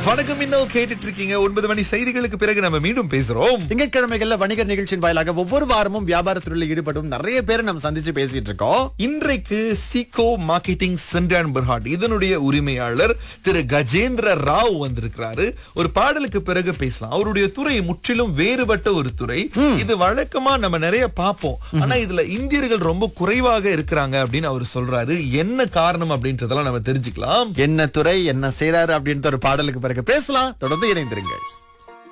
வணக்கம் இன்னும் கேட்டுட்டு இருக்கீங்க ஒன்பது மணி செய்திகளுக்கு பிறகு நம்ம மீண்டும் பேசுறோம் திங்கட்கிழமைகள்ல வணிகர் நிகழ்ச்சியின் வாயிலாக ஒவ்வொரு வாரமும் வியாபார துறையில் ஈடுபடும் நிறைய பேரை நம்ம சந்திச்சு பேசிட்டு இருக்கோம் இன்றைக்கு சிகோ மார்க்கெட்டிங் சென்டான் பெர்ஹாட் இதனுடைய உரிமையாளர் திரு கஜேந்திர ராவ் வந்திருக்கிறாரு ஒரு பாடலுக்கு பிறகு பேசலாம் அவருடைய துறை முற்றிலும் வேறுபட்ட ஒரு துறை இது வழக்கமா நம்ம நிறைய பார்ப்போம் ஆனா இதுல இந்தியர்கள் ரொம்ப குறைவாக இருக்கிறாங்க அப்படின்னு அவர் சொல்றாரு என்ன காரணம் அப்படின்றதெல்லாம் நம்ம தெரிஞ்சுக்கலாம் என்ன துறை என்ன செய்றாரு அப்படின்ற ஒரு பாடலுக்கு பிறகு பேசலாம் தொடர்ந்து இணைந்திருங்கள்